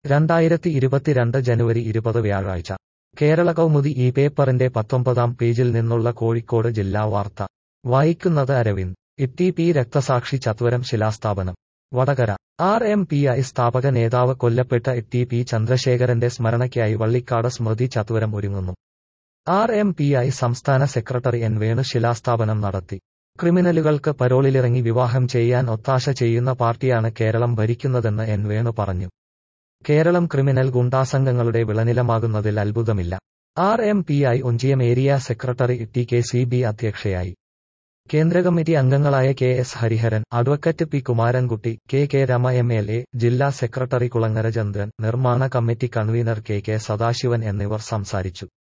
രണ്ടായിരത്തി ഇരുപത്തിരണ്ട് ജനുവരി ഇരുപത് വ്യാഴാഴ്ച കേരള കൗമുദി ഈ പേപ്പറിന്റെ പത്തൊമ്പതാം പേജിൽ നിന്നുള്ള കോഴിക്കോട് ജില്ലാ വാർത്ത വായിക്കുന്നത് അരവിന്ദ് ഇട്ടി പി രക്തസാക്ഷി ചത്വരം ശിലാസ്ഥാപനം Vadakara R M P I സ്ഥാപക നേതാവ് കൊല്ലപ്പെട്ട ടി പി ചന്ദ്രശേഖരന്റെ സ്മരണയ്ക്കായി വള്ളിക്കാട് സ്മൃതി ചത്വരം ഒരുങ്ങുന്നു ആർ എം പി ഐ സംസ്ഥാന സെക്രട്ടറി എൻ വേണു ശിലാസ്ഥാപനം നടത്തി ക്രിമിനലുകൾക്ക് പരോളിലിറങ്ങി വിവാഹം ചെയ്യാൻ ഒത്താശ ചെയ്യുന്ന പാർട്ടിയാണ് കേരളം ഭരിക്കുന്നതെന്ന് എൻ വേണു പറഞ്ഞു കേരളം ക്രിമിനൽ ഗുണ്ടാസംഘങ്ങളുടെ വിളനിലമാകുന്നതിൽ അത്ഭുതമില്ല R M P I Onchiyam area secretary T K C B അധ്യക്ഷയായി കേന്ദ്ര കമ്മിറ്റി അംഗങ്ങളായ K S Hariharan advocate P Kumarankutty K K Rama M L A ജില്ലാ സെക്രട്ടറി കുളങ്ങര ചന്ദ്രൻ നിർമ്മാണ committee convener K K Sadasivan എന്നിവർ സംസാരിച്ചു